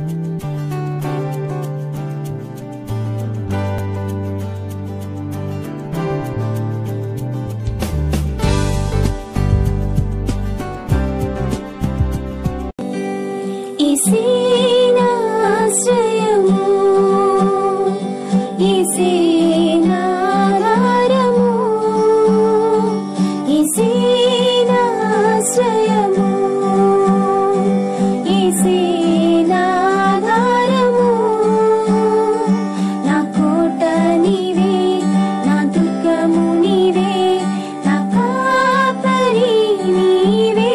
ఈసేనాశ్రయము ఈసేనాధారము ఈసేనాశ్రయము ఈసేనాధారము నా కోట నీవే నా దుర్గము నీవే నా కాపరి నీవే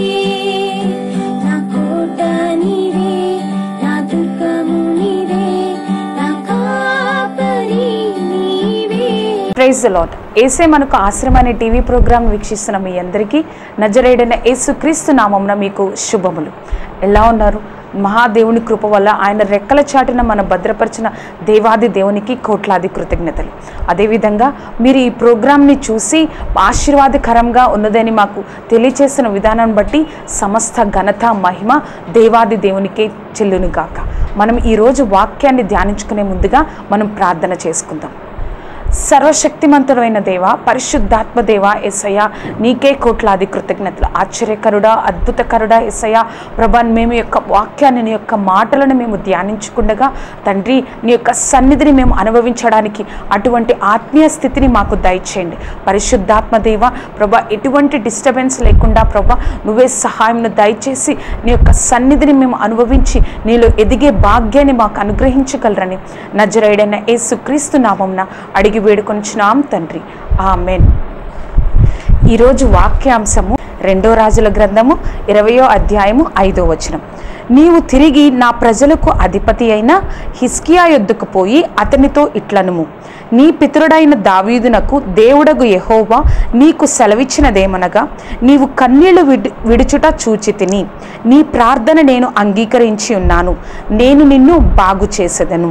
నా కోట నీవే నా దుర్గము నీవే నా కాపరి నీవే ప్రైజ్ లాట్ ఏసే మనకు ఆశ్రమ అనే టీవీ ప్రోగ్రాం వీక్షిస్తున్న మీ అందరికీ నజరేడైన యేసుక్రీస్తు నామమున మీకు శుభములు ఎలా ఉన్నారు మహాదేవుని కృప వల్ల ఆయన రెక్కల చాటున మన భద్రపరిచిన దేవాది దేవునికి కోట్లాది కృతజ్ఞతలు అదేవిధంగా మీరు ఈ ప్రోగ్రాంని చూసి ఆశీర్వాదకరంగా ఉన్నదని మాకు తెలియచేసిన విధానం బట్టి సమస్త ఘనత మహిమ దేవాది దేవునికే చెల్లును గాక మనం ఈరోజు వాక్యాన్ని ధ్యానించుకునే ముందుగా మనం ప్రార్థన చేసుకుందాం సర్వశక్తిమంతుడైన దేవ పరిశుద్ధాత్మ దేవ ఎసయ్య నీకే కోట్లాది కృతజ్ఞతలు ఆశ్చర్యకరుడా అద్భుతకరుడా ఎసయ్య ప్రభా మేము యొక్క వాక్యాన్ని నీ యొక్క మాటలను మేము ధ్యానించుకుండగా తండ్రి నీ యొక్క సన్నిధిని మేము అనుభవించడానికి అటువంటి ఆత్మీయ స్థితిని మాకు దయచేయండి పరిశుద్ధాత్మ దేవ ప్రభా ఎటువంటి డిస్టర్బెన్స్ లేకుండా ప్రభా నువ్వే సహాయంను దయచేసి నీ యొక్క సన్నిధిని మేము అనుభవించి నీలో ఎదిగే భాగ్యాన్ని మాకు అనుగ్రహించగలరని నజరేడైన యేసు క్రీస్తు నామంన అడిగి వేడుకొంచున్నాం తండ్రి ఆమెన్ ఈరోజు వాక్యాంశము రెండో రాజుల గ్రంథము ఇరవయో అధ్యాయము ఐదో వచనం నీవు తిరిగి నా ప్రజలకు అధిపతి అయిన హిస్కియా యొద్దకు పోయి అతనితో ఇట్లనుము నీ పితరుడైన దావీదునకు దేవుడగు యెహోవా నీకు సెలవిచ్చినదేమనగా నీవు కన్నీళ్లు విడి విడుచుట చూచి తిని నీ ప్రార్థన నేను అంగీకరించి ఉన్నాను నేను నిన్ను బాగు చేసేదను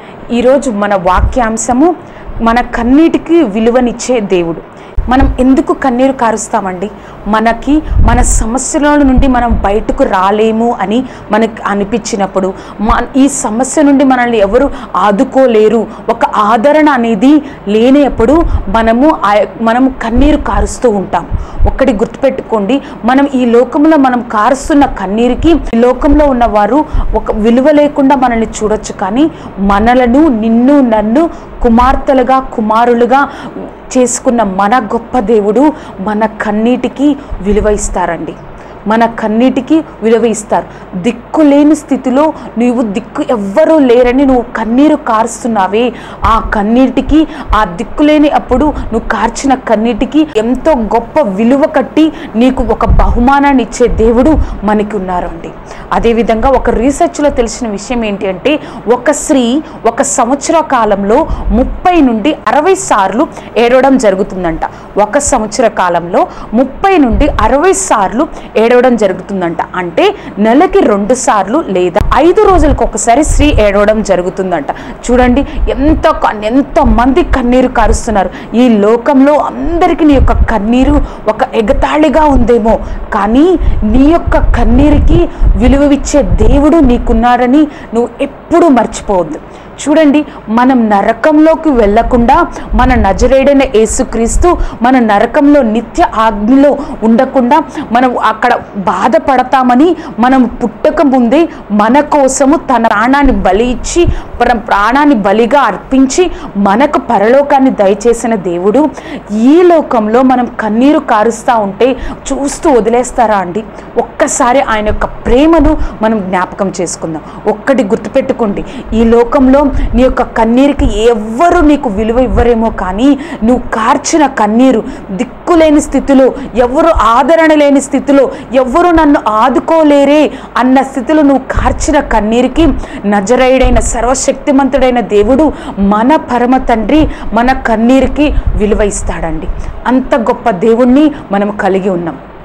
ఈరోజు మన వాక్యాంశము మన కన్నీటికి విలువనిచ్చే దేవుడు మనం ఎందుకు కన్నీరు కారుస్తామండి మనకి మన సమస్యల నుండి మనం బయటకు రాలేము అని మనకు అనిపించినప్పుడు మన ఈ సమస్య నుండి మనల్ని ఎవరు ఆదుకోలేరు ఒక ఆదరణ అనేది లేనప్పుడు మనము ఆ- మనము కన్నీరు కారుస్తూ ఉంటాం ఒక్కటి గుర్తుపెట్టుకోండి మనం ఈ లోకంలో మనం కారుస్తున్న కన్నీరుకి ఈ లోకంలో ఉన్నవారు ఒక విలువ లేకుండా మనల్ని చూడొచ్చు కానీ మనలను నిన్ను నన్ను కుమార్తెలుగా కుమారులుగా చేసుకున్న మన గొప్ప దేవుడు మన కన్నీటికి విలువ ఇస్తారండి మన కన్నీటికి విలువ ఇస్తారు దిక్కు లేని స్థితిలో నీవు దిక్కు ఎవ్వరూ లేరని నువ్వు కన్నీరు కారుస్తున్నావే ఆ కన్నీటికి ఆ దిక్కు లేని అప్పుడు నువ్వు కార్చిన కన్నీటికి ఎంతో గొప్ప విలువ కట్టి నీకు ఒక బహుమానాన్ని ఇచ్చే దేవుడు మనకి ఉన్నారండి అదేవిధంగా ఒక రీసెర్చ్లో తెలిసిన విషయం ఏంటి అంటే ఒక స్త్రీ ఒక సంవత్సర కాలంలో ముప్పై నుండి అరవై సార్లు ఏడవడం జరుగుతుందంట ఒక సంవత్సర కాలంలో ముప్పై నుండి అరవై సార్లు ఏడవడం జరుగుతుందంట అంటే నెలకి రెండు సార్లు లేదా ఐదు రోజులకు ఒకసారి స్త్రీ ఏడవడం జరుగుతుందంట చూడండి ఎంత కన్- ఎంత మంది కన్నీరు కారుస్తున్నారు ఈ లోకంలో అందరికీ నీ యొక్క కన్నీరు ఒక ఎగతాళిగా ఉందేమో కానీ నీ యొక్క కన్నీరుకి విలువవిచ్చే దేవుడు నీకున్నాడని నువ్వు ఎప్పుడూ మర్చిపోవద్దు చూడండి మనం నరకంలోకి వెళ్ళకుండా మన నజరేడైన యేసుక్రీస్తు మన నరకంలో నిత్య ఆజ్ఞలో ఉండకుండా మనం అక్కడ బాధపడతామని మనం పుట్టక ముందే మన కోసము తన ప్రాణాన్ని బలి ఇచ్చి మన ప్రాణాన్ని బలిగా అర్పించి మనకు పరలోకాన్ని దయచేసిన దేవుడు ఈ లోకంలో మనం కన్నీరు కారుస్తూ ఉంటే చూస్తూ వదిలేస్తారా అండి ఒక్కసారి ఆయన యొక్క ప్రేమను మనం జ్ఞాపకం చేసుకుందాం ఒక్కటి గుర్తుపెట్టుకోండి ఈ లోకంలో నీ యొక్క కన్నీరుకి ఎవ్వరు నీకు విలువ ఇవ్వరేమో కానీ నువ్వు కార్చిన కన్నీరు దిక్కులేని స్థితిలో ఎవరు ఆదరణ లేని స్థితిలో ఎవరు నన్ను ఆదుకోలేరే అన్న స్థితిలో నువ్వు కార్చిన కన్నీరుకి నజరైడైన సర్వశక్తిమంతుడైన దేవుడు మన పరమ తండ్రి మన కన్నీరుకి విలువ ఇస్తాడండి అంత గొప్ప దేవుణ్ణి మనం కలిగి ఉన్నాం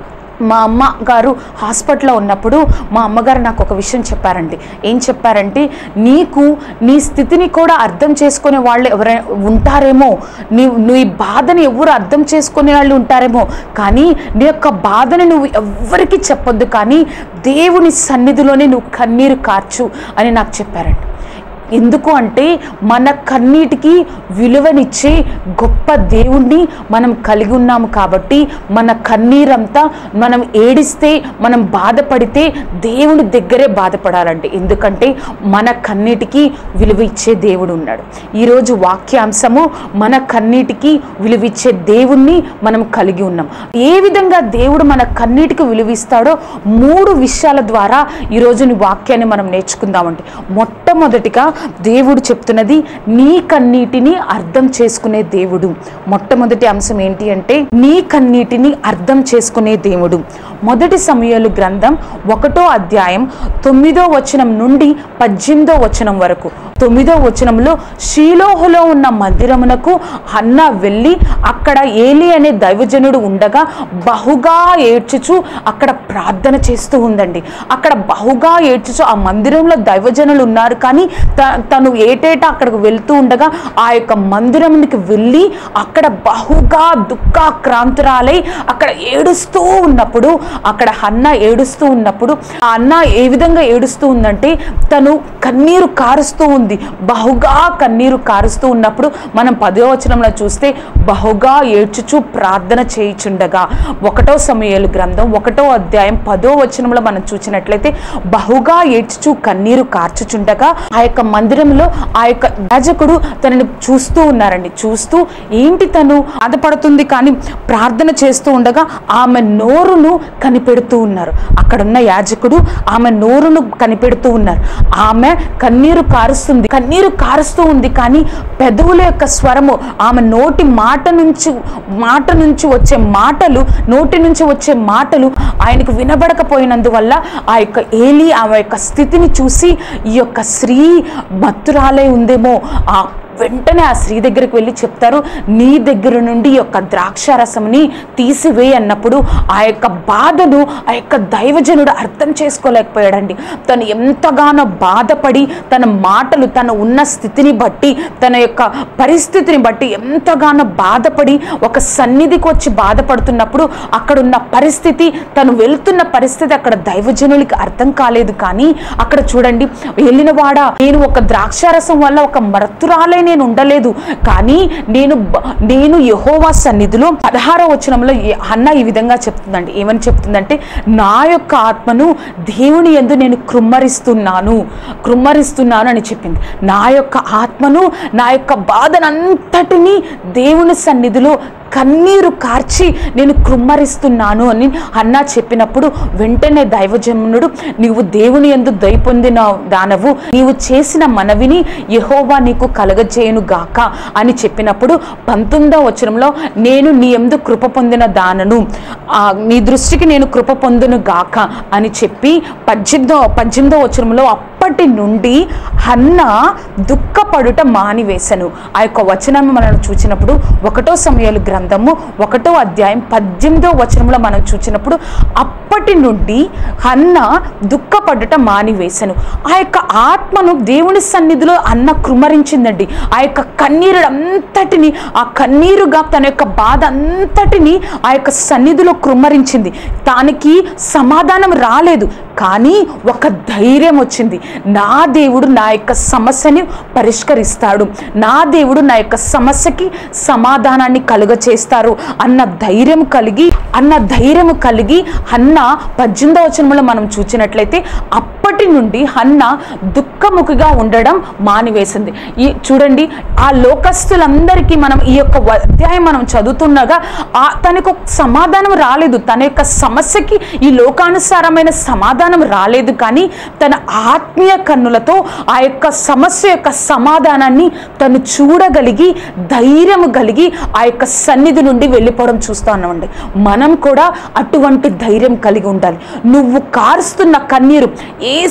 మా అమ్మ గారు హాస్పిటల్లో ఉన్నప్పుడు మా అమ్మగారు నాకు ఒక విషయం చెప్పారండి ఏం చెప్పారంటే నీకు నీ స్థితిని కూడా అర్థం చేసుకునే వాళ్ళు ఎవరైనా ఉంటారేమో నీ నీ బాధని ఎవరు అర్థం చేసుకునే వాళ్ళు ఉంటారేమో కానీ నీ యొక్క బాధని నువ్వు ఎవ్వరికీ చెప్పొద్దు కానీ దేవుని సన్నిధిలోనే నువ్వు కన్నీరు కార్చు అని నాకు చెప్పారండి ఎందుకు అంటే మన కన్నీటికి విలువనిచ్చే గొప్ప దేవుణ్ణి మనం కలిగి ఉన్నాము కాబట్టి మన కన్నీరంతా మనం ఏడిస్తే మనం బాధపడితే దేవుని దగ్గరే బాధపడాలండి ఎందుకంటే మన కన్నీటికి విలువ ఇచ్చే దేవుడు ఉన్నాడు ఈరోజు వాక్యాంశము మన కన్నీటికి విలువ ఇచ్చే దేవుణ్ణి మనం కలిగి ఉన్నాం ఏ విధంగా దేవుడు మన కన్నీటికి విలువిస్తాడో మూడు విషయాల ద్వారా ఈరోజు నీ వాక్యాన్ని మనం నేర్చుకుందామండి మొట్టమొదటిగా దేవుడు చెప్తున్నది నీ కన్నీటిని అర్థం చేసుకునే దేవుడు మొట్టమొదటి అంశం ఏంటి అంటే నీ కన్నీటిని అర్థం చేసుకునే దేవుడు మొదటి సమయాలు గ్రంథం ఒకటో అధ్యాయం తొమ్మిదో వచనం నుండి పద్దెనిమిదో వచనం వరకు తొమ్మిదో వచనంలో షీలోహులో ఉన్న మందిరమునకు హన్న వెళ్ళి అక్కడ ఏలి అనే దైవజనుడు ఉండగా బహుగా ఏడ్చుచు అక్కడ ప్రార్థన చేస్తూ ఉందండి అక్కడ బహుగా ఏడ్చుచు ఆ మందిరంలో దైవజనులు ఉన్నారు కానీ త- తను ఏటేటా అక్కడికి వెళ్తూ ఉండగా ఆ యొక్క మందిరంకి వెళ్ళి అక్కడ బహుగా దుఃఖాక్రాంతురాలై అక్కడ ఏడుస్తూ ఉన్నప్పుడు అక్కడ హన్న ఏడుస్తూ ఉన్నప్పుడు ఆ అన్న ఏ విధంగా ఏడుస్తూ ఉందంటే తను కన్నీరు కారుస్తూ ఉంది బహుగా కన్నీరు కారుస్తూ ఉన్నప్పుడు మనం పదో వచనంలో చూస్తే బహుగా ఏడ్చుచు ప్రార్థన చేయుచుండగా ఒకటో సమయాలు గ్రంథం ఒకటో అధ్యాయం పదో వచనంలో మనం చూసినట్లయితే బహుగా ఏడ్చుచు కన్నీరు కార్చుచుండగా ఆ యొక్క మందిరంలో ఆ యొక్క యాజకుడు తనని చూస్తూ ఉన్నారండి చూస్తూ ఏంటి తను బాధపడుతుంది కానీ ప్రార్థన చేస్తూ ఉండగా ఆమె నోరును కనిపెడుతూ ఉన్నారు అక్కడున్న యాజకుడు ఆమె నోరును కనిపెడుతూ ఉన్నారు ఆమె కన్నీరు కారుస్తుంది కన్నీరు కారుస్తూ ఉంది కానీ పెదవుల యొక్క స్వరము ఆమె నోటి మాట నుంచి మాట నుంచి వచ్చే మాటలు నోటి నుంచి వచ్చే మాటలు ఆయనకు వినబడకపోయినందువల్ల ఆ యొక్క ఏలి ఆమె యొక్క స్థితిని చూసి ఈ యొక్క స్త్రీ మత్తురాలే ఉందేమో ఆ వెంటనే ఆ స్త్రీ దగ్గరికి వెళ్ళి చెప్తారు నీ దగ్గర నుండి ఈ యొక్క ద్రాక్షారసంని తీసివేయి అన్నప్పుడు ఆ యొక్క బాధను ఆ యొక్క దైవజనుడు అర్థం చేసుకోలేకపోయాడండి తను ఎంతగానో బాధపడి తన మాటలు తన ఉన్న స్థితిని బట్టి తన యొక్క పరిస్థితిని బట్టి ఎంతగానో బాధపడి ఒక సన్నిధికి వచ్చి బాధపడుతున్నప్పుడు అక్కడున్న పరిస్థితి తను వెళ్తున్న పరిస్థితి అక్కడ దైవజనులకి అర్థం కాలేదు కానీ అక్కడ చూడండి వెళ్ళినవాడ నేను ఒక ద్రాక్షారసం వల్ల ఒక మరతురాలే నేను ఉండలేదు కానీ నేను బ- నేను యహోవా సన్నిధిలో పదహారో వచనంలో ఏ- హన్న ఈ విధంగా చెప్తుందండి ఏమని చెప్తుందంటే నా యొక్క ఆత్మను దేవుని యందు నేను కృమ్మరిస్తున్నాను కృమ్మరిస్తున్నాను అని చెప్పింది నా యొక్క ఆత్మను నా యొక్క బాధనంతటినీ దేవుని సన్నిధిలో కన్నీరు కార్చి నేను కృమ్మరిస్తున్నాను అని అన్నా చెప్పినప్పుడు వెంటనే దైవజనుడు నీవు దేవుని ఎందు దయ పొందిన దానవు నీవు చేసిన మనవిని యహోవా నీకు కలగజేయను గాక అని చెప్పినప్పుడు పంతొమ్మిదో వచనంలో నేను నీ ఎందు కృప పొందిన దానను ఆ, నీ దృష్టికి నేను కృప పొందును గాక అని చెప్పి పద్దెనిమిదో పద్దెనిమిదో వచనంలో అప్పటి నుండి హన్న దుఃఖపడుట మానివేశను ఆ యొక్క వచనం మనం చూసినప్పుడు ఒకటో సమయాలు గ్రంథము ఒకటో అధ్యాయం పద్దెనిమిదో వచనంలో మనం చూసినప్పుడు అప్పటి నుండి హన్న దుఃఖపడుట మానివేశను ఆ యొక్క ఆత్మను దేవుని సన్నిధిలో అన్న కృమరించిందండి ఆ యొక్క కన్నీరు అంతటిని ఆ కన్నీరుగా తన యొక్క బాధ అంతటిని ఆ యొక్క సన్నిధిలో కృమ్మరించింది దానికి సమాధానం రాలేదు కానీ ఒక ధైర్యం వచ్చింది నా దేవుడు నా యొక్క సమస్యని పరిష్కరిస్తాడు నా దేవుడు నా యొక్క సమస్యకి సమాధానాన్ని కలుగ చేస్తారు అన్న ధైర్యం కలిగి అన్న ధైర్యం కలిగి హన్న పద్దెనిమిదవ వచనంలో మనం చూసినట్లయితే అప్పటి నుండి హన్న దుఃఖముఖిగా ఉండడం మానివేసింది ఈ చూడండి ఆ లోకస్తులందరికీ మనం ఈ యొక్క అధ్యాయం మనం చదువుతుండగా ఆ తనకు ఒక సమాధానం రాలేదు తన యొక్క సమస్యకి ఈ లోకానుసారమైన సమాధానం రాలేదు కానీ తన ఆత్మీయ కన్నులతో ఆ యొక్క సమస్య యొక్క సమాధానాన్ని తను చూడగలిగి ధైర్యం కలిగి ఆ యొక్క సన్నిధి నుండి వెళ్ళిపోవడం చూస్తా ఉన్నామండి మనం కూడా అటువంటి ధైర్యం కలిగి ఉండాలి నువ్వు కారుస్తున్న కన్నీరు ఏ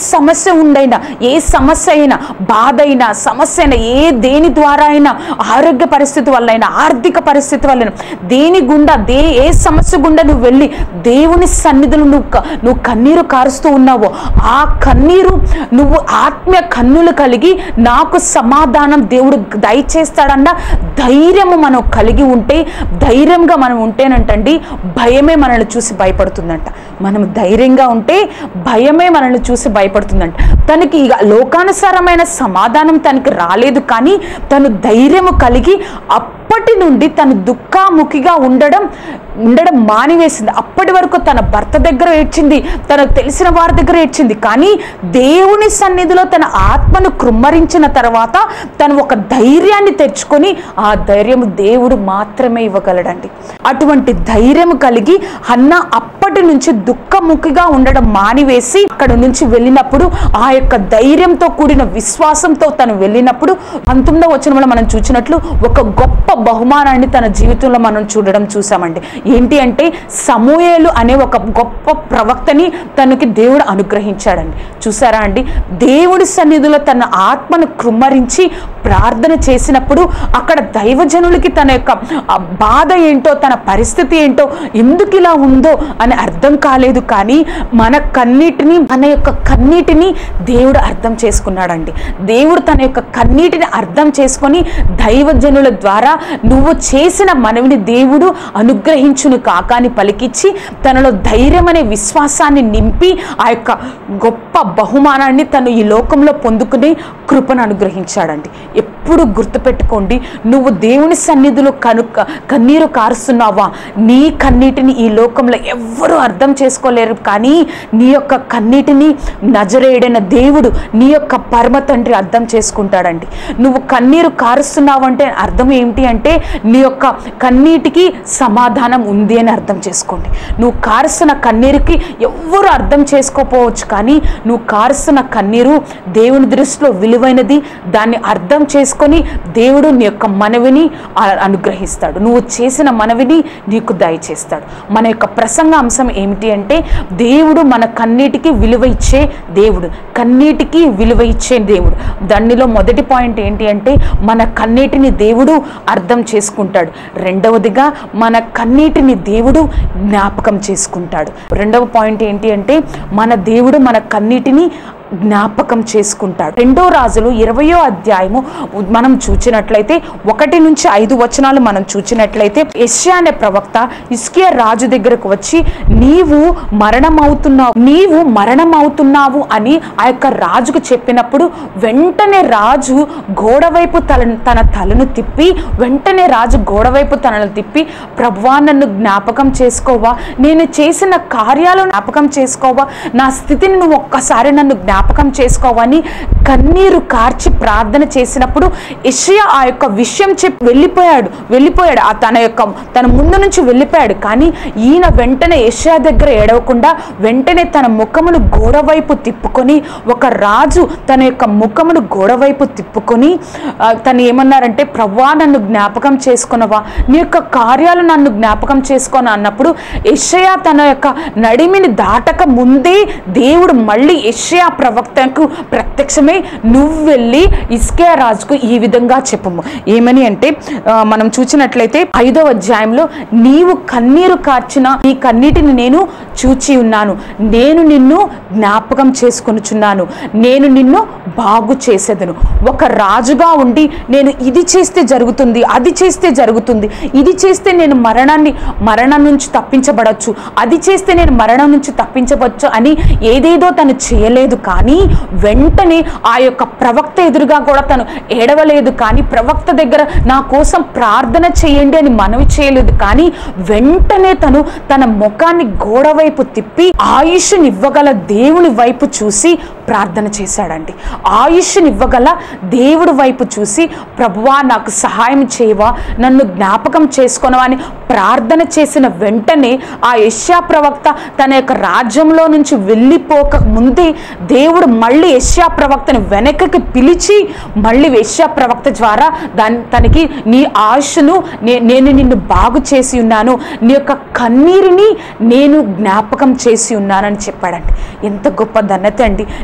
సమస్య ఉండైనా ఏ సమస్య అయినా బాధ అయినా సమస్య అయినా ఏ దేని ద్వారా అయినా ఆరోగ్య పరిస్థితి వల్ల అయినా ఆర్థిక పరిస్థితి వల్ల దేని గుండా దే ఏ సమస్య గుండా నువ్వు వెళ్ళి దేవుని సన్నిధులు నువ్వు క- నువ్వు కన్నీరు కారుస్తూ ఉన్నావో ఆ కన్నీరు నువ్వు ఆత్మీయ కన్నులు కలిగి నాకు సమాధానం దేవుడు దయచేస్తాడన్న ధైర్యము మనం కలిగి ఉంటే ధైర్యంగా మనం ఉంటేనంటండి భయమే మనల్ని చూసి భయపడుతుందంట మనం ధైర్యంగా ఉంటే భయమే మనల్ని చూసి భయపడుతుందంట తనకి ఇక లోకానుసారమైన సమాధానం తనకి రాలేదు కానీ తను ధైర్యము కలిగి అప్పటి నుండి తను దుఃఖాముఖిగా ఉండడం ఉండడం మానివేసింది అప్పటి వరకు తన భర్త దగ్గర ఏడ్చింది తనకు తెలిసిన వారి దగ్గర ఏడ్చింది కానీ దేవుని సన్నిధిలో తన ఆత్మను కృమ్మరించిన తర్వాత తను ఒక ధైర్యాన్ని తెచ్చుకొని ఆ ధైర్యం దేవుడు మాత్రమే ఇవ్వగలడండి అటువంటి ధైర్యం కలిగి హన్న అప్పటి నుంచి దుఃఖముఖిగా ఉండడం మానివేసి అక్కడ నుంచి వెళ్ళినప్పుడు ఆ యొక్క ధైర్యంతో కూడిన విశ్వాసంతో తను వెళ్ళినప్పుడు పంతొమ్మిదవ వచనంలో మనం చూసినట్లు ఒక గొప్ప బహుమానాన్ని తన జీవితంలో మనం చూడడం చూసామండి ఏంటి అంటే సమూయేలు అనే ఒక గొప్ప ప్రవక్తని తనకి దేవుడు అనుగ్రహించాడండి చూసారా అండి దేవుడి సన్నిధిలో తన ఆత్మను కృమ్మరించి ప్రార్థన చేసినప్పుడు అక్కడ దైవజనులకి తన యొక్క ఆ బాధ ఏంటో తన పరిస్థితి ఏంటో ఎందుకు ఇలా ఉందో అని అర్థం కాలేదు కానీ మన కన్నీటిని మన యొక్క కన్నీటిని దేవుడు అర్థం చేసుకున్నాడండి దేవుడు తన యొక్క కన్నీటిని అర్థం చేసుకొని దైవజనుల ద్వారా నువ్వు చేసిన మనవిని దేవుడు అనుగ్రహించును కాక అని పలికిచ్చి తనలో ధైర్యం అనే విశ్వాసాన్ని నింపి ఆ యొక్క గొప్ప బహుమానాన్ని తను ఈ లోకంలో పొందుకుని కృపను అనుగ్రహించాడండి ఎప్పుడు గుర్తుపెట్టుకోండి నువ్వు దేవుని సన్నిధిలో కనుక కన్నీరు కారుస్తున్నావా నీ కన్నీటిని ఈ లోకంలో ఎవ్వరూ అర్థం చేసుకోలేరు కానీ నీ యొక్క కన్నీటిని నజరేయడైన దేవుడు నీ యొక్క పరమ తండ్రి అర్థం చేసుకుంటాడండి నువ్వు కన్నీరు కారుస్తున్నావంటే అర్థం ఏంటి అంటే నీ యొక్క కన్నీటికి సమాధానం ఉంది అని అర్థం చేసుకోండి నువ్వు కారుస్తున్న కన్నీరుకి ఎవ్వరు అర్థం చేసుకోపోవచ్చు కానీ నువ్వు కారుస్తున్న కన్నీరు దేవుని దృష్టిలో విలువైనది దాన్ని అర్థం చేసుకొని దేవుడు నీ యొక్క మనవిని ఆ- అనుగ్రహిస్తాడు నువ్వు చేసిన మనవిని నీకు దయచేస్తాడు మన యొక్క ప్రసంగ అంశం ఏమిటి అంటే దేవుడు మన కన్నీటికి విలువ ఇచ్చే దేవుడు కన్నీటికి విలువ ఇచ్చే దేవుడు దానిలో మొదటి పాయింట్ ఏంటి అంటే మన కన్నీటిని దేవుడు అర్థం చేసుకుంటాడు రెండవదిగా మన కన్నీటిని దేవుడు జ్ఞాపకం చేసుకుంటాడు రెండవ పాయింట్ ఏంటి అంటే మన దేవుడు మన కన్నీటిని జ్ఞాపకం చేసుకుంటాడు రెండో రాజులు ఇరవయో అధ్యాయము మనం చూచినట్లయితే ఒకటి నుంచి ఐదు వచనాలు మనం చూచినట్లయితే యెషయా అనే ప్రవక్త ఇస్కియా రాజు దగ్గరకు వచ్చి నీవు మరణమవుతున్నావు నీవు మరణమవుతున్నావు అని ఆ యొక్క రాజుకు చెప్పినప్పుడు వెంటనే రాజు గోడ వైపు తల తన తలను తిప్పి వెంటనే రాజు గోడ వైపు తనను తిప్పి ప్రభువా నన్ను జ్ఞాపకం చేసుకోవా నేను చేసిన కార్యాలను జ్ఞాపకం చేసుకోవా నా స్థితిని నువ్వు ఒక్కసారి నన్ను జ్ఞాపకం చేసుకోవని కన్నీరు కార్చి ప్రార్థన చేసినప్పుడు ఇషయ ఆ యొక్క విషయం చెప్పి వెళ్ళిపోయాడు వెళ్ళిపోయాడు ఆ తన యొక్క తన ముందు నుంచి వెళ్ళిపోయాడు కానీ ఈయన వెంటనే యెషయా దగ్గర ఏడవకుండా వెంటనే తన ముఖమును గోడ వైపు తిప్పుకొని ఒక రాజు తన యొక్క ముఖమును గోడ వైపు తిప్పుకొని ఆ, తను ఏమన్నారంటే ప్రవ్వా నన్ను జ్ఞాపకం చేసుకున్నవా నీ యొక్క కార్యాలు నన్ను జ్ఞాపకం చేసుకొని అన్నప్పుడు యెషయా తన యొక్క నడిమిని దాటక ముందే దేవుడు మళ్ళీ యెషయా ప్రవక్తకు ప్రత్యక్షమై నువ్వు వెళ్ళి ఇస్కే రాజుకు ఈ విధంగా చెప్పము ఏమని అంటే ఆ, మనం చూసినట్లయితే ఐదో అధ్యాయంలో నీవు కన్నీరు కార్చిన నీ కన్నీటిని నేను చూచి ఉన్నాను నేను నిన్ను జ్ఞాపకం చేసుకొనుచున్నాను నేను నిన్ను బాగు చేసేదను ఒక రాజుగా ఉండి నేను ఇది చేస్తే జరుగుతుంది అది చేస్తే జరుగుతుంది ఇది చేస్తే నేను మరణాన్ని మరణం నుంచి తప్పించబడచ్చు అది చేస్తే నేను మరణం నుంచి తప్పించవచ్చు అని ఏదేదో తను చేయలేదు కానీ వెంటనే ఆ యొక్క ప్రవక్త ఎదురుగా కూడా తను ఏడవలేదు కానీ ప్రవక్త దగ్గర నా కోసం ప్రార్థన చేయండి అని మనవి చేయలేదు కానీ వెంటనే తను తన ముఖాన్ని గోడ వైపు తిప్పి ఆయుష్నివ్వగల దేవుని వైపు చూసి ప్రార్థన చేశాడండి ఆయుష్నివ్వగల దేవుడి వైపు చూసి ప్రభువా నాకు సహాయం చేయవా నన్ను జ్ఞాపకం చేసుకొనవా అని ప్రార్థన చేసిన వెంటనే ఆ యష్యా ప్రవక్త తన యొక్క రాజ్యంలో నుంచి వెళ్ళిపోక ముందే దేవుడు మళ్ళీ యష్యా ప్రవక్తను వెనకకి పిలిచి మళ్ళీ యష్యా ప్రవక్త ద్వారా దాని తనకి నీ ఆశను నే- నేను నిన్ను బాగు చేసి ఉన్నాను నీ యొక్క కన్నీరుని నేను జ్ఞాపకం చేసి ఉన్నానని చెప్పాడండి ఎంత గొప్ప ధన్యత అండి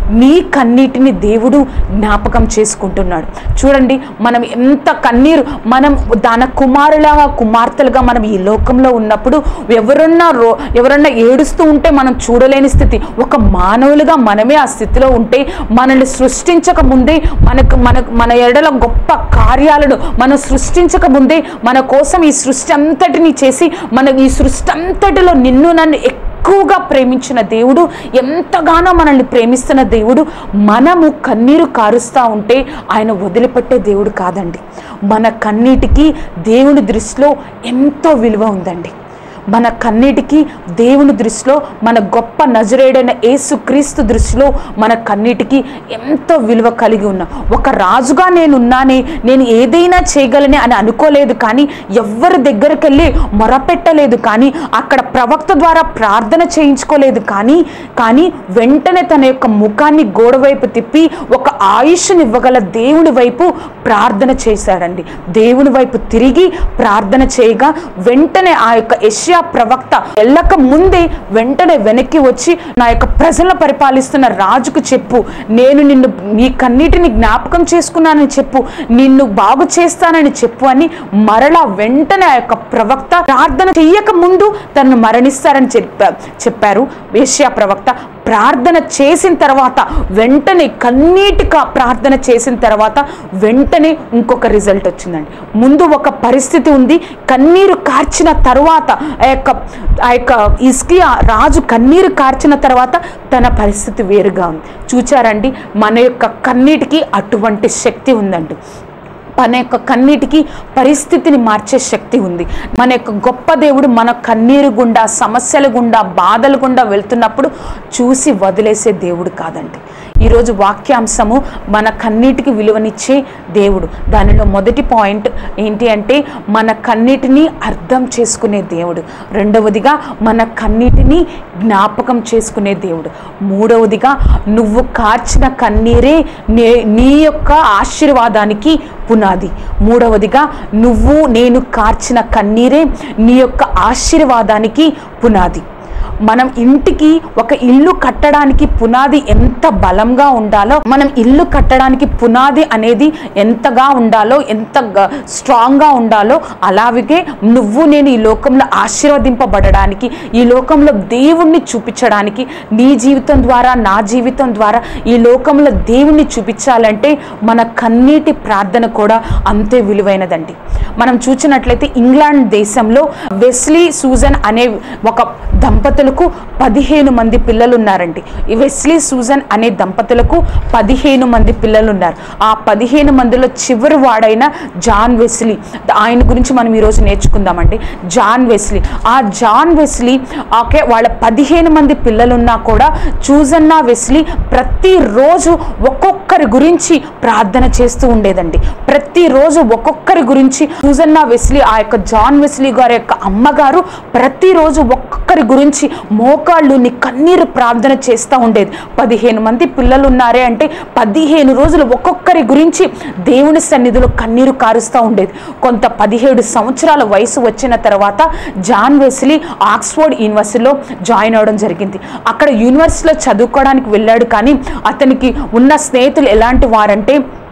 నీ కన్నీటిని దేవుడు జ్ఞాపకం చేసుకుంటున్నాడు చూడండి మనం ఎంత కన్నీరు మనం దాన కుమారులాగా కుమార్తెలుగా మనం ఈ లోకంలో ఉన్నప్పుడు ఎవరన్నా రో ఎవరన్నా ఏడుస్తూ ఉంటే మనం చూడలేని స్థితి ఒక మానవులుగా మనమే ఆ స్థితిలో ఉంటే మనల్ని సృష్టించక ముందే మనకు మన మన ఎడల గొప్ప కార్యాలను మనం సృష్టించక ముందే మన కోసం ఈ సృష్టి అంతటిని చేసి మన ఈ సృష్టి అంతటిలో నిన్ను నన్ను ఎక్కువగా ప్రేమించిన దేవుడు ఎంతగానో మనల్ని ప్రేమిస్తున్న దేవుడు మనము కన్నీరు కారుస్తూ ఉంటే ఆయన వదిలిపెట్టే దేవుడు కాదండి మన కన్నీటికి దేవుని దృష్టిలో ఎంతో విలువ ఉందండి మన కన్నీటికి దేవుని దృష్టిలో మన గొప్ప నజరేడైన యేసు క్రీస్తు దృష్టిలో మన కన్నీటికి ఎంతో విలువ కలిగి ఉన్నా ఒక రాజుగా నేను ఉన్నానే నేను ఏదైనా చేయగలని అని అనుకోలేదు కానీ ఎవ్వరి దగ్గరికి వెళ్ళి మొరపెట్టలేదు కానీ అక్కడ ప్రవక్త ద్వారా ప్రార్థన చేయించుకోలేదు కానీ కానీ వెంటనే తన యొక్క ముఖాన్ని గోడ వైపు తిప్పి ఒక ఆయుష్ని ఇవ్వగల దేవుని వైపు ప్రార్థన చేశాడండి దేవుని వైపు తిరిగి ప్రార్థన చేయగా వెంటనే ఆ యొక్క యెషయా ప్రవక్త వెళ్ళక ముందే వెంటనే వెనక్కి వచ్చి నా యొక్క ప్రజలను పరిపాలిస్తున్న రాజుకు చెప్పు నేను నిన్ను నీ కన్నీటిని జ్ఞాపకం చేసుకున్నానని చెప్పు నిన్ను బాగు చేస్తానని చెప్పు అని మరలా వెంటనే ఆ యొక్క ప్రవక్త ప్రార్థన చెయ్యక ముందు తనను మరణిస్తారని చెప్పా చెప్పారు వేశ్యా ప్రవక్త ప్రార్థన చేసిన తర్వాత వెంటనే కన్నీటి కా- ప్రార్థన చేసిన తర్వాత వెంటనే ఇంకొక రిజల్ట్ వచ్చిందండి ముందు ఒక పరిస్థితి ఉంది కన్నీరు కార్చిన తర్వాత ఆ యొక్క ఆ యొక్క ఇస్కియా రాజు కన్నీరు కార్చిన తర్వాత తన పరిస్థితి వేరుగా ఉంది చూచారండి మన యొక్క కన్నీటికి అటువంటి శక్తి ఉందండి మన యొక్క కన్నీటికి పరిస్థితిని మార్చే శక్తి ఉంది మన యొక్క గొప్ప దేవుడు మన కన్నీరు గుండా సమస్యల గుండా బాధల గుండా వెళ్తున్నప్పుడు చూసి వదిలేసే దేవుడు కాదండి ఈరోజు వాక్యాంశము మన కన్నీటికి విలువనిచ్చే దేవుడు దానిలో మొదటి పాయింట్ ఏంటి అంటే మన కన్నీటిని అర్థం చేసుకునే దేవుడు రెండవదిగా మన కన్నీటిని జ్ఞాపకం చేసుకునే దేవుడు మూడవదిగా నువ్వు కార్చిన కన్నీరే నే నీ యొక్క ఆశీర్వాదానికి పునాది మూడవదిగా నువ్వు నేను కార్చిన కన్నీరే నీ యొక్క ఆశీర్వాదానికి పునాది మనం ఇంటికి ఒక ఇల్లు కట్టడానికి పునాది ఎంత బలంగా ఉండాలో మనం ఇల్లు కట్టడానికి పునాది అనేది ఎంతగా ఉండాలో ఎంత గ- స్ట్రాంగ్గా ఉండాలో అలాగే నువ్వు నేను ఈ లోకంలో ఆశీర్వదింపబడడానికి ఈ లోకంలో దేవుణ్ణి చూపించడానికి నీ జీవితం ద్వారా నా జీవితం ద్వారా ఈ లోకంలో దేవుణ్ణి చూపించాలంటే మన కన్నీటి ప్రార్థన కూడా అంతే విలువైనదండి మనం చూసినట్లయితే ఇంగ్లాండ్ దేశంలో వెస్లీ సూజన్ అనే ఒక దంపతులకు పదిహేను మంది పిల్లలు ఉన్నారండి ఈ వెస్లీ సూజన్ అనే దంపతులకు పదిహేను మంది పిల్లలు ఉన్నారు ఆ పదిహేను మందిలో చివరి వాడైన జాన్ వెస్లీ ఆయన గురించి మనం ఈరోజు నేర్చుకుందామండి జాన్ వెస్లీ ఆ జాన్ వెస్లీ ఓకే వాళ్ళ పదిహేను మంది పిల్లలున్నా కూడా చూజన్నా వెస్లీ ప్రతిరోజు ఒక్కొక్కరి గురించి ప్రార్థన చేస్తూ ఉండేదండి ప్రతిరోజు ఒక్కొక్కరి గురించి సూజన్నా వెస్లీ ఆ యొక్క జాన్ వెస్లీ గారి యొక్క అమ్మగారు ప్రతిరోజు ఒక్కొక్కరి గురించి మోకాళ్ళు నీ కన్నీరు ప్రార్థన చేస్తూ ఉండేది పదిహేను మంది పిల్లలు ఉన్నారే అంటే పదిహేను రోజులు ఒక్కొక్కరి గురించి దేవుని సన్నిధిలో కన్నీరు కారుస్తూ ఉండేది కొంత పదిహేడు సంవత్సరాల వయసు వచ్చిన తర్వాత జాన్ వెస్లీ ఆక్స్ఫోర్డ్ యూనివర్సిటీలో జాయిన్ అవ్వడం జరిగింది అక్కడ యూనివర్సిటీలో చదువుకోవడానికి వెళ్ళాడు కానీ అతనికి ఉన్న స్నేహితులు ఎలాంటి వారంటే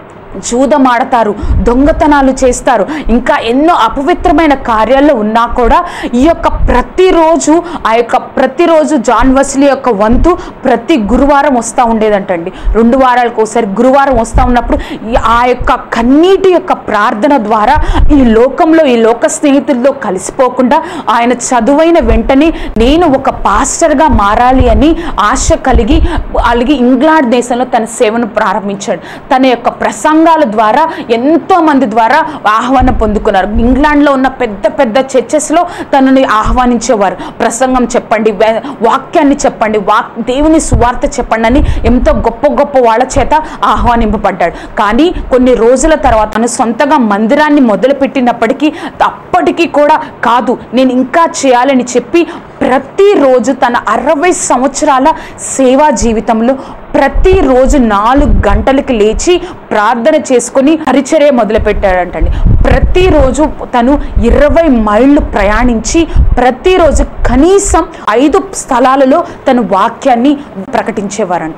జూదమాడతారు దొంగతనాలు చేస్తారు ఇంకా ఎన్నో అపవిత్రమైన కార్యాల్లో ఉన్నా కూడా ఈ యొక్క ప్రతిరోజు ఆ యొక్క ప్రతిరోజు జాన్ వస్లీ యొక్క వంతు ప్రతి గురువారం వస్తూ ఉండేదంటండి రెండు వారాలకు ఒకసారి గురువారం వస్తూ ఉన్నప్పుడు ఈ- ఆ యొక్క కన్నీటి యొక్క ప్రార్థన ద్వారా ఈ లోకంలో ఈ లోక స్నేహితులతో కలిసిపోకుండా ఆయన చదువైన వెంటనే నేను ఒక పాస్టర్గా మారాలి అని ఆశ కలిగి అలాగే ఇంగ్లాండ్ దేశంలో తన సేవను ప్రారంభించాడు తన యొక్క ప్రసంగాల ద్వారా ఎంతో మంది ద్వారా ఆహ్వానం పొందుకున్నారు ఇంగ్లాండ్లో ఉన్న పెద్ద పెద్ద చర్చెస్లో తనని ఆహ్వానించేవారు ప్రసంగం చెప్పండి వే- వాక్యాన్ని చెప్పండి వాక్ దేవుని సువార్త చెప్పండి అని ఎంతో గొప్ప గొప్ప వాళ్ళ చేత ఆహ్వానింపబడ్డాడు కానీ కొన్ని రోజుల తర్వాత తను సొంతగా మందిరాన్ని మొదలుపెట్టినప్పటికీ అప్పటికీ కూడా కాదు నేను ఇంకా చేయాలని చెప్పి ప్రతిరోజు తన అరవై సంవత్సరాల సేవా జీవితంలో ప్రతిరోజు నాలుగు గంటలకి లేచి ప్రార్థన చేసుకొని పరిచర్య మొదలుపెట్టాడంటండి ప్రతిరోజు తను ఇరవై మైళ్ళు ప్రయాణించి ప్రతిరోజు కనీసం ఐదు స్థలాలలో తను వాక్యాన్ని ప్రకటించేవారంట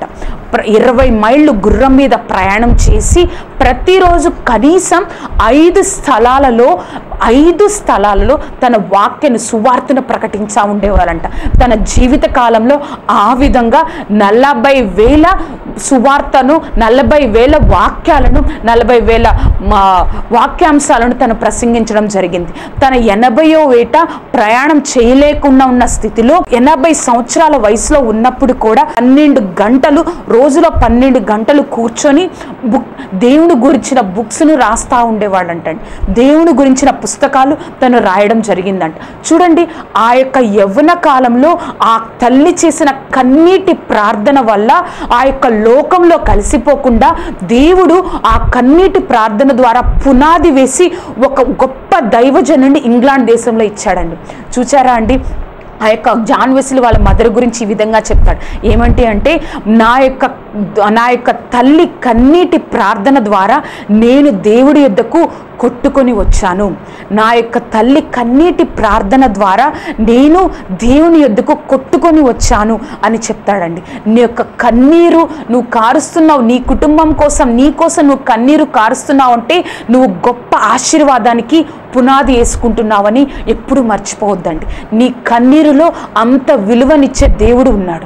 ప్ర- ఇరవై మైళ్ళు గుర్రం మీద ప్రయాణం చేసి ప్రతిరోజు కనీసం ఐదు స్థలాలలో ఐదు స్థలాలలో తన వాక్యను సువార్తను ప్రకటించా ఉండేవారంట తన జీవిత కాలంలో ఆ విధంగా నలభై వేల సువార్తను నలభై వేల వాక్యాలను నలభై వేల మా వాక్యాంశాలను తను ప్రసంగించడం జరిగింది తన ఎనభయో ఏట ప్రయాణం చేయలేకుండా ఉన్న స్థితిలో ఎనభై సంవత్సరాల వయసులో ఉన్నప్పుడు కూడా పన్నెండు గంటలు రోజులో పన్నెండు గంటలు కూర్చొని బుక్ దేవుని గురించిన బుక్స్ను రాస్తా ఉండేవాడంటండి దేవుని గురించిన పుస్తకాలు తను రాయడం జరిగిందంట చూడండి ఆ యొక్క యవ్వన కాలంలో ఆ తల్లి చేసిన కన్నీటి ప్రార్థన వల్ల ఆ యొక్క లోకంలో కలిసిపోకుండా దేవుడు ఆ కన్నీటి ప్రార్థన ద్వారా పునాది వేసి ఒక గొప్ప దైవజనుని ఇంగ్లాండ్ దేశంలో ఇచ్చాడండి చూచారా అండి ఆ యొక్క జాన్ వెస్లీ వాళ్ళ మదర్ గురించి ఈ విధంగా చెప్తాడు ఏమంటే అంటే నా యొక్క నా యొక్క తల్లి కన్నీటి ప్రార్థన ద్వారా నేను దేవుడి యొద్దకు కొట్టుకొని వచ్చాను నా యొక్క తల్లి కన్నీటి ప్రార్థన ద్వారా నేను దేవుని యొద్దకు కొట్టుకొని వచ్చాను అని చెప్తాడండి నీ యొక్క కన్నీరు నువ్వు కారుస్తున్నావు నీ కుటుంబం కోసం నీ కోసం నువ్వు కన్నీరు కారుస్తున్నావు అంటే నువ్వు గొప్ప ఆశీర్వాదానికి పునాది వేసుకుంటున్నావని ఎప్పుడు మర్చిపోవద్దండి నీ కన్నీరులో అంత విలువనిచ్చే దేవుడు ఉన్నాడు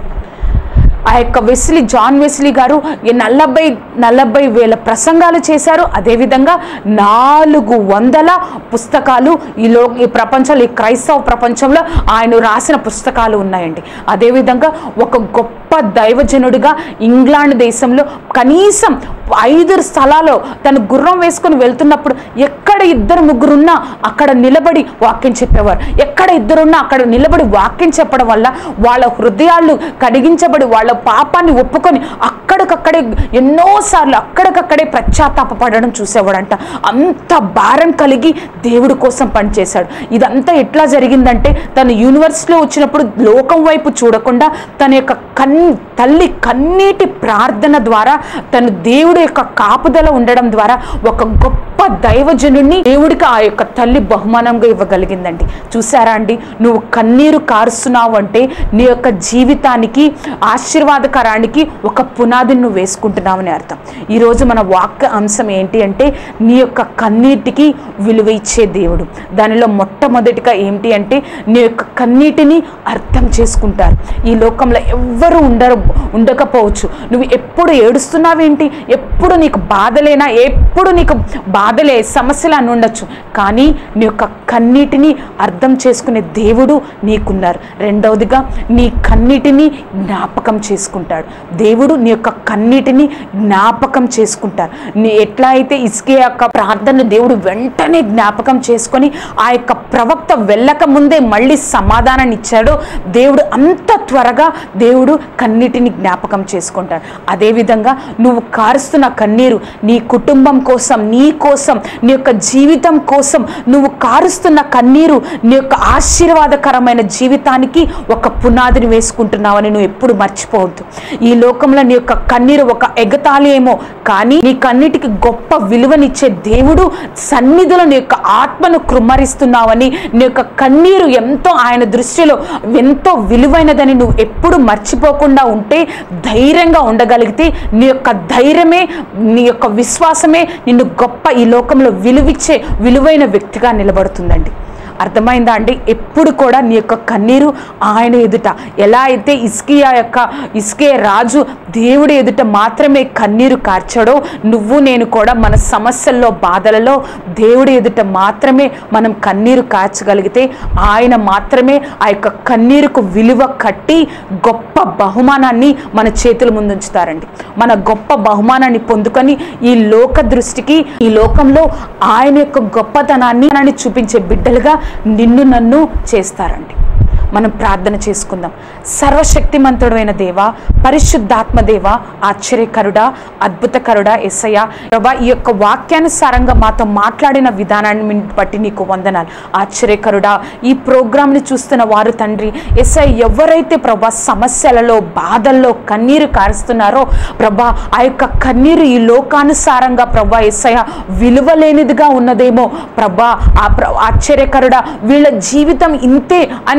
ఆ యొక్క వెస్లీ జాన్ వెస్లీ గారు ఈ నలభై నలభై వేల ప్రసంగాలు చేశారు అదేవిధంగా నాలుగు వందల పుస్తకాలు ఈ లో ఈ ప్రపంచంలో ఈ క్రైస్తవ ప్రపంచంలో ఆయన రాసిన పుస్తకాలు ఉన్నాయండి అదేవిధంగా ఒక గొప్ప దైవజనుడిగా ఇంగ్లాండ్ దేశంలో కనీసం ఐదు స్థలాల్లో తను గుర్రం వేసుకొని వెళ్తున్నప్పుడు ఎక్కడ ఇద్దరు ముగ్గురున్నా అక్కడ నిలబడి వాక్యం చెప్పేవారు ఎక్కడ ఇద్దరున్నా అక్కడ నిలబడి వాక్యం చెప్పడం వల్ల వాళ్ళ హృదయాలు కడిగించబడి వాళ్ళ పాపాన్ని ఒప్పుకొని అక్కడికక్కడే ఎన్నోసార్లు అక్కడికక్కడే పశ్చాత్తాపడడం చూసేవాడంట అంత భారం కలిగి దేవుడి కోసం పనిచేశాడు ఇదంతా ఎట్లా జరిగిందంటే తను యూనివర్సిటీలో వచ్చినప్పుడు లోకం వైపు చూడకుండా తన యొక్క కన్ తల్లి కన్నీటి ప్రార్థన ద్వారా తను దేవుడి యొక్క కాపుదల ఉండడం ద్వారా ఒక గొప్ప దైవజనుడిని దేవుడికి ఆ యొక్క తల్లి బహుమానంగా ఇవ్వగలిగిందండి చూసారా అండి నువ్వు కన్నీరు కారుస్తున్నావు అంటే నీ యొక్క జీవితానికి ఆశీర్వాదకరానికి ఒక పునాదిని నువ్వు వేసుకుంటున్నావని అర్థం ఈరోజు మన వాక్య అంశం ఏంటి అంటే నీ యొక్క కన్నీటికి విలువ ఇచ్చే దేవుడు దానిలో మొట్టమొదటిగా ఏంటి అంటే నీ యొక్క కన్నీటిని అర్థం చేసుకుంటారు ఈ లోకంలో ఎవ్వరు ఉండరు ఉండకపోవచ్చు నువ్వు ఎప్పుడు ఏడుస్తున్నావేంటి ఎప్పుడు నీకు బాధలేనా ఎప్పుడు నీకు బాధలే సమస్యలు అని ఉండొచ్చు కానీ నీ యొక్క కన్నీటిని అర్థం చేసుకునే దేవుడు నీకున్నారు రెండవదిగా నీ కన్నీటిని జ్ఞాపకం చేసుకుంటాడు దేవుడు నీ యొక్క కన్నీటిని జ్ఞాపకం చేసుకుంటారు నీ ఎట్లా అయితే ఇసుకే యొక్క ప్రార్థన దేవుడు వెంటనే జ్ఞాపకం చేసుకొని ఆ యొక్క ప్రవక్త వెళ్ళక ముందే మళ్ళీ సమాధానాన్ని ఇచ్చాడో దేవుడు అంత త్వరగా దేవుడు కన్నీటిని జ్ఞాపకం చేసుకుంటాడు అదేవిధంగా నువ్వు కారుస్తున్న కన్నీరు నీ కుటుంబం కోసం నీ కోసం నీ యొక్క జీవితం కోసం నువ్వు కారుస్తున్న కన్నీరు నీ యొక్క ఆశీర్వాదకరమైన జీవితానికి ఒక పునాదిని వేసుకుంటున్నావని నువ్వు ఎప్పుడు మర్చిపోవద్దు ఈ లోకంలో నీ యొక్క కన్నీరు ఒక ఎగతాళి ఏమో కానీ నీ కన్నిటికి గొప్ప విలువనిచ్చే దేవుడు సన్నిధిలో నీ యొక్క ఆత్మను కృమ్మరిస్తున్నావని నీ యొక్క కన్నీరు ఎంతో ఆయన దృష్టిలో ఎంతో విలువైనదని నువ్వు ఎప్పుడు మర్చిపోకుండా ఉంటే ధైర్యంగా ఉండగలిగితే నీ యొక్క ధైర్యమే నీ యొక్క విశ్వాసమే నిన్ను గొప్ప ఈ లోకంలో విలువిచ్చే విలువైన వ్యక్తిగా నిలబడుతుందండి అర్థమైందా అండి ఎప్పుడు కూడా నీ యొక్క కన్నీరు ఆయన ఎదుట ఎలా అయితే ఇస్కియా యొక్క ఇస్కే రాజు దేవుడి ఎదుట మాత్రమే కన్నీరు కార్చాడో నువ్వు నేను కూడా మన సమస్యల్లో బాధలలో దేవుడి ఎదుట మాత్రమే మనం కన్నీరు కార్చగలిగితే ఆయన మాత్రమే ఆ యొక్క కన్నీరుకు విలువ కట్టి గొప్ప బహుమానాన్ని మన చేతుల ముందు ఉంచుతారండి మన గొప్ప బహుమానాన్ని పొందుకొని ఈ లోక దృష్టికి ఈ లోకంలో ఆయన యొక్క గొప్పతనాన్ని మనని చూపించే బిడ్డలుగా నిన్ను నన్ను చేస్తారండి మనం ప్రార్థన చేసుకుందాం సర్వశక్తిమంతుడైన దేవ పరిశుద్ధాత్మ దేవ ఆశ్చర్యకరుడా అద్భుతకరుడా ఎస్సయ్య ప్రభా ఈ యొక్క వాక్యానుసారంగా మాతో మాట్లాడిన విధానాన్ని బట్టి నీకు వందనాలు ఆశ్చర్యకరుడా ఈ ప్రోగ్రాంని చూస్తున్న వారు తండ్రి ఎస్ఐ ఎవరైతే ప్రభా సమస్యలలో బాధల్లో కన్నీరు కారుస్తున్నారో ప్రభా ఆ యొక్క కన్నీరు ఈ లోకానుసారంగా ప్రభా ఎస్ఐ విలువలేనిదిగా ఉన్నదేమో ప్రభా ఆ ప్ర ఆశ్చర్యకరుడా వీళ్ళ జీవితం ఇంతే అని అనుకుంటున్నారు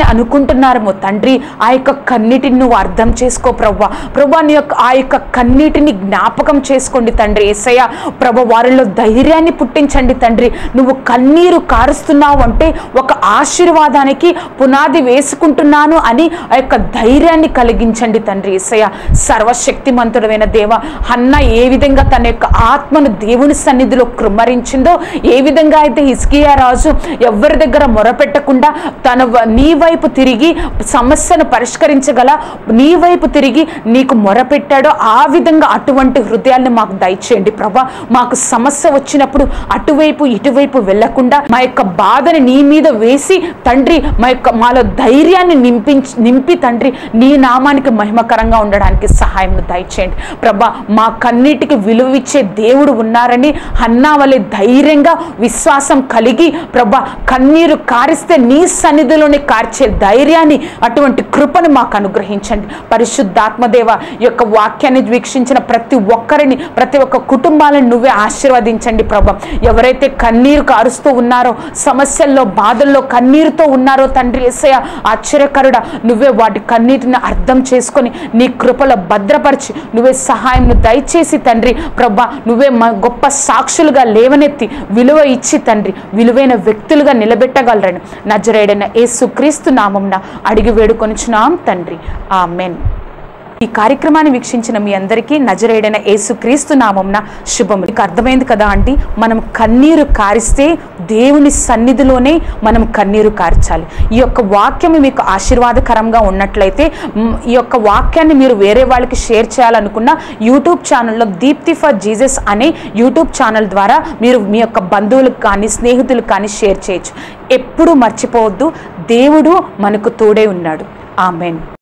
వేసుకుంటున్నారేమో తండ్రి ఆ యొక్క కన్నీటిని నువ్వు అర్థం చేసుకో ప్రభా ప్రభా నీ యొక్క ఆ యొక్క కన్నీటిని జ్ఞాపకం చేసుకోండి తండ్రి ఏసయ్య ప్రభ వారిలో ధైర్యాన్ని పుట్టించండి తండ్రి నువ్వు కన్నీరు కారుస్తున్నావు అంటే ఒక ఆశీర్వాదానికి పునాది వేసుకుంటున్నాను అని ఆ యొక్క ధైర్యాన్ని కలిగించండి తండ్రి ఏసయ్య సర్వశక్తిమంతుడమైన దేవ హన్న ఏ విధంగా తన యొక్క ఆత్మను దేవుని సన్నిధిలో కృమ్మరించిందో ఏ విధంగా అయితే హిస్కియా రాజు ఎవరి దగ్గర మొరపెట్టకుండా తన వ- నీ వైపు తిరిగి సమస్యను పరిష్కరించగల నీ వైపు తిరిగి నీకు మొరపెట్టాడో ఆ విధంగా అటువంటి హృదయాన్ని మాకు దయచేయండి ప్రభా మాకు సమస్య వచ్చినప్పుడు అటువైపు ఇటువైపు వెళ్లకుండా మా యొక్క బాధని నీ మీద వేసి తండ్రి మా యొక్క మాలో ధైర్యాన్ని నింపించి నింపి తండ్రి నీ నామానికి మహిమకరంగా ఉండడానికి సహాయం దయచేయండి ప్రభా మా కన్నీటికి విలువిచ్చే దేవుడు ఉన్నారని హన్నా వలె ధైర్యంగా విశ్వాసం కలిగి ప్రభా కన్నీరు కారిస్తే నీ సన్నిధిలోనే కార్చే ధైర్యాన్ని అటువంటి కృపను మాకు అనుగ్రహించండి పరిశుద్ధాత్మదేవ ఈ యొక్క వాక్యాన్ని వీక్షించిన ప్రతి ఒక్కరిని ప్రతి ఒక్క కుటుంబాలను నువ్వే ఆశీర్వదించండి ప్రభా ఎవరైతే కన్నీరు కారుస్తూ ఉన్నారో సమస్యల్లో బాధల్లో కన్నీరుతో ఉన్నారో తండ్రి ఏసయ్య ఆశ్చర్యకరుడ నువ్వే వాటి కన్నీటిని అర్థం చేసుకొని నీ కృపలో భద్రపరిచి నువ్వే సహాయం దయచేసి తండ్రి ప్రభా నువ్వే మా గొప్ప సాక్షులుగా లేవనెత్తి విలువ ఇచ్చి తండ్రి విలువైన వ్యక్తులుగా నిలబెట్టగలరని నజరేడైన యేసు క్రీస్తు నామంన అడిగి వేడుకొనిచున్నాం తండ్రి ఆమెన్ ఈ కార్యక్రమాన్ని వీక్షించిన మీ అందరికీ నజరేడైన యేసుక్రీస్తు నామంన శుభం మీకు అర్థమైంది కదా ఆంటీ మనం కన్నీరు కారిస్తే దేవుని సన్నిధిలోనే మనం కన్నీరు కార్చాలి ఈ యొక్క వాక్యం మీకు ఆశీర్వాదకరంగా ఉన్నట్లయితే మ్, ఈ యొక్క వాక్యాన్ని మీరు వేరే వాళ్ళకి షేర్ చేయాలనుకున్న యూట్యూబ్ ఛానల్లో దీప్తి ఫర్ జీసస్ అనే యూట్యూబ్ ఛానల్ ద్వారా మీరు మీ యొక్క బంధువులకు కానీ స్నేహితులకు కానీ షేర్ చేయొచ్చు ఎప్పుడూ మర్చిపోవద్దు దేవుడు మనకు తోడే ఉన్నాడు ఆమెన్